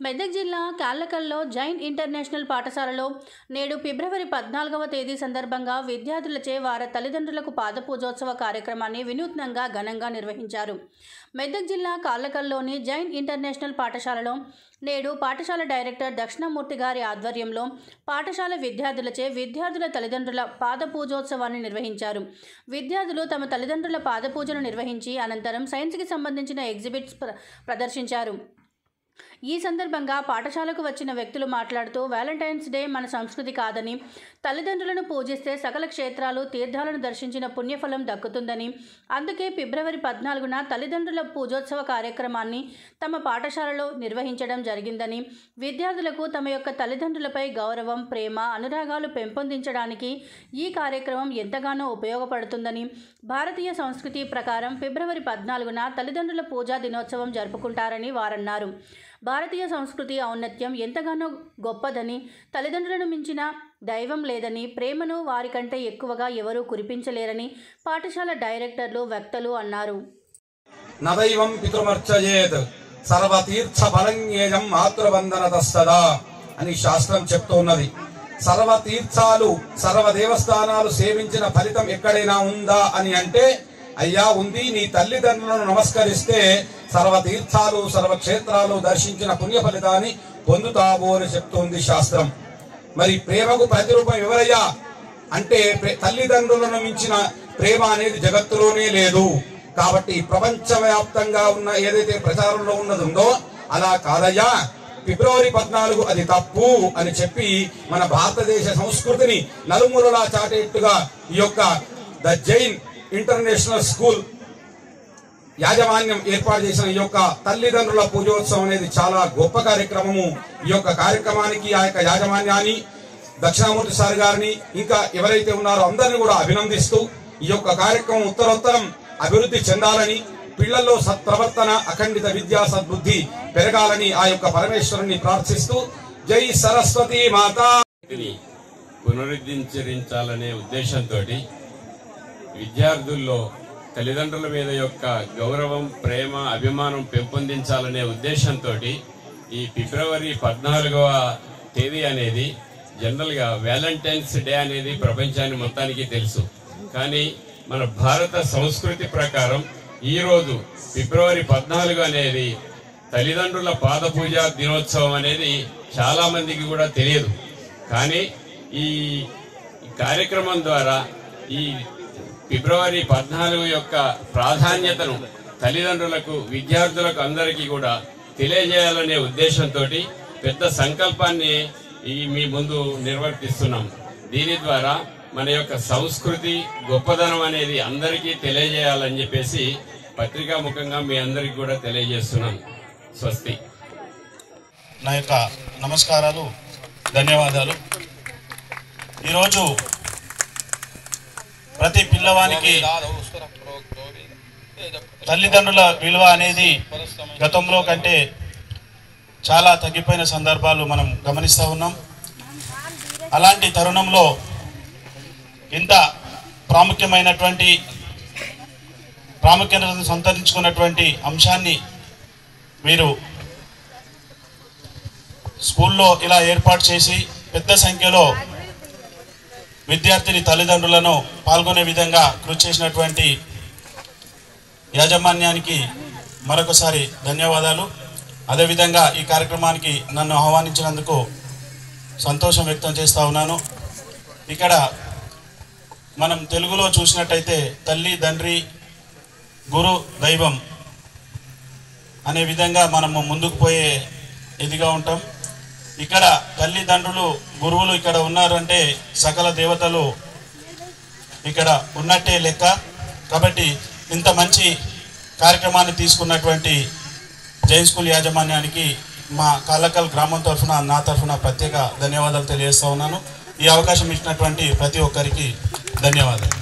మెదక్ జిల్లా కాళ్ళకల్లో జైన్ ఇంటర్నేషనల్ పాఠశాలలో నేడు ఫిబ్రవరి పద్నాలుగవ తేదీ సందర్భంగా విద్యార్థులచే వారి తల్లిదండ్రులకు పాదపూజోత్సవ కార్యక్రమాన్ని వినూత్నంగా ఘనంగా నిర్వహించారు మెదక్ జిల్లా కాళ్ళకల్లోని జైన్ ఇంటర్నేషనల్ పాఠశాలలో నేడు పాఠశాల డైరెక్టర్ దక్షిణమూర్తి గారి ఆధ్వర్యంలో పాఠశాల విద్యార్థులచే విద్యార్థుల తల్లిదండ్రుల పాదపూజోత్సవాన్ని నిర్వహించారు విద్యార్థులు తమ తల్లిదండ్రుల పాదపూజను నిర్వహించి అనంతరం సైన్స్కి సంబంధించిన ఎగ్జిబిట్స్ ప్ర- ప్రదర్శించారు ఈ సందర్భంగా పాఠశాలకు వచ్చిన వ్యక్తులు మాట్లాడుతూ వ్యాలంటైన్స్ డే మన సంస్కృతి కాదని తల్లిదండ్రులను పూజిస్తే సకల క్షేత్రాలు తీర్థాలను దర్శించిన పుణ్యఫలం దక్కుతుందని అందుకే ఫిబ్రవరి పద్నాలుగున తల్లిదండ్రుల పూజోత్సవ కార్యక్రమాన్ని తమ పాఠశాలలో నిర్వహించడం జరిగిందని విద్యార్థులకు తమ యొక్క తల్లిదండ్రులపై గౌరవం ప్రేమ అనురాగాలు పెంపొందించడానికి ఈ కార్యక్రమం ఎంతగానో ఉపయోగపడుతుందని భారతీయ సంస్కృతి ప్రకారం ఫిబ్రవరి పద్నాలుగున తల్లిదండ్రుల పూజా దినోత్సవం జరుపుకుంటారని వారన్నారు భారతీయ సంస్కృతి ఔన్నత్యం ఎంతగానో గొప్పదని తల్లిదండ్రులను మించిన దైవం లేదని ప్రేమను వారికంటే ఎక్కువగా ఎవరూ కురిపించలేరని పాఠశాల డైరెక్టర్లు వక్తలు అన్నారు నదైవం పితృమర్చయేత్ సర్వతీర్థ ఫలంగేయం మాతృబంధన తస్తదా అని శాస్త్రం చెప్తూ ఉన్నది సర్వ తీర్థాలు సర్వ దేవస్థానాలు సేవించిన ఫలితం ఎక్కడైనా ఉందా అని అంటే అయ్యా ఉంది నీ తల్లిదండ్రులను నమస్కరిస్తే సర్వ తీర్థాలు సర్వ క్షేత్రాలు దర్శించిన పుణ్య ఫలితాన్ని పొందుతావు అని చెప్తోంది శాస్త్రం మరి ప్రేమకు ప్రతిరూపం ఎవరయ్యా అంటే ప్రే- తల్లిదండ్రులను మించిన ప్రేమ అనేది జగత్తులోనే లేదు కాబట్టి ప్రపంచవ్యాప్తంగా ఉన్న ఏదైతే ప్రచారంలో ఉన్నదుందో అలా కాదయ్యా ఫిబ్రవరి పద్నాలుగు అది తప్పు అని చెప్పి మన భారతదేశ సంస్కృతిని నలుమూలలా చాటేట్టుగా ఈ యొక్క ద జైన్ ఇంటర్నేషనల్ స్కూల్ యాజమాన్యం ఏర్పాటు చేసిన ఈ యొక్క తల్లిదండ్రుల పూజోత్సవం అనేది చాలా గొప్ప కార్యక్రమము ఈ యొక్క కార్యక్రమానికి ఆ యొక్క యాజమాన్యాన్ని దక్షిణామూర్తి సార్ గారిని ఇంకా ఎవరైతే ఉన్నారో అందరిని కూడా అభినందిస్తూ ఈ యొక్క కార్యక్రమం ఉత్తరోత్తరం అభివృద్ధి చెందాలని పిల్లల్లో సత్ప్రవర్తన అఖండిత విద్యా సద్బుద్ధి పెరగాలని ఆ యొక్క పరమేశ్వరుని ప్రార్థిస్తూ జై సరస్వతి మాతా శక్తిని పునరుద్ధరించాలనే ఉద్దేశంతో విద్యార్థుల్లో తల్లిదండ్రుల మీద యొక్క గౌరవం ప్రేమ అభిమానం పెంపొందించాలనే ఉద్దేశంతో ఈ ఫిబ్రవరి పద్నాలుగవ తేదీ అనేది జనరల్గా వ్యాలంటైన్స్ డే అనేది ప్రపంచాన్ని మొత్తానికి తెలుసు కానీ మన భారత సంస్కృతి ప్రకారం ఈ రోజు ఫిబ్రవరి పద్నాలుగు అనేది తల్లిదండ్రుల పాద పూజ దినోత్సవం అనేది చాలా మందికి కూడా తెలియదు కానీ ఈ ఈ కార్యక్రమం ద్వారా ఈ ఫిబ్రవరి పద్నాలుగు యొక్క ప్రాధాన్యతను తల్లిదండ్రులకు విద్యార్థులకు అందరికీ కూడా తెలియజేయాలనే ఉద్దేశంతో పెద్ద సంకల్పాన్ని ఈ మీ ముందు నిర్వర్తిస్తున్నాం దీని ద్వారా మన యొక్క సంస్కృతి గొప్పదనం అనేది అందరికీ తెలియజేయాలని చెప్పేసి పత్రికా ముఖంగా మీ అందరికీ కూడా తెలియజేస్తున్నాం స్వస్తి నా యొక్క నమస్కారాలు ధన్యవాదాలు ఈరోజు ప్రతి పిల్లవానికి తల్లిదండ్రుల విలువ అనేది గతంలో కంటే చాలా తగ్గిపోయిన సందర్భాలు మనం గమనిస్తూ ఉన్నాం అలాంటి తరుణంలో ఇంత ప్రాముఖ్యమైనటువంటి ప్రాముఖ్యతను సంతరించుకున్నటువంటి అంశాన్ని వీరు స్కూల్లో ఇలా ఏర్పాటు చేసి పెద్ద సంఖ్యలో విద్యార్థిని తల్లిదండ్రులను పాల్గొనే విధంగా కృషి చేసినటువంటి యాజమాన్యానికి మరొకసారి ధన్యవాదాలు అదేవిధంగా ఈ కార్యక్రమానికి నన్ను ఆహ్వానించినందుకు సంతోషం వ్యక్తం చేస్తా ఉన్నాను ఇక్కడ మనం తెలుగులో చూసినట్టయితే తల్లి తండ్రి గురు దైవం అనే విధంగా మనము ముందుకు పోయే ఇదిగా ఉంటాం ఇక్కడ తల్లిదండ్రులు గురువులు ఇక్కడ ఉన్నారంటే సకల దేవతలు ఇక్కడ ఉన్నట్టే లెక్క కాబట్టి ఇంత మంచి కార్యక్రమాన్ని తీసుకున్నటువంటి జైన్ స్కూల్ యాజమాన్యానికి మా కాళ్ళకల్ గ్రామం తరఫున నా తరఫున ప్రత్యేక ధన్యవాదాలు తెలియజేస్తా ఉన్నాను ఈ అవకాశం ఇచ్చినటువంటి ప్రతి ఒక్కరికి ధన్యవాదాలు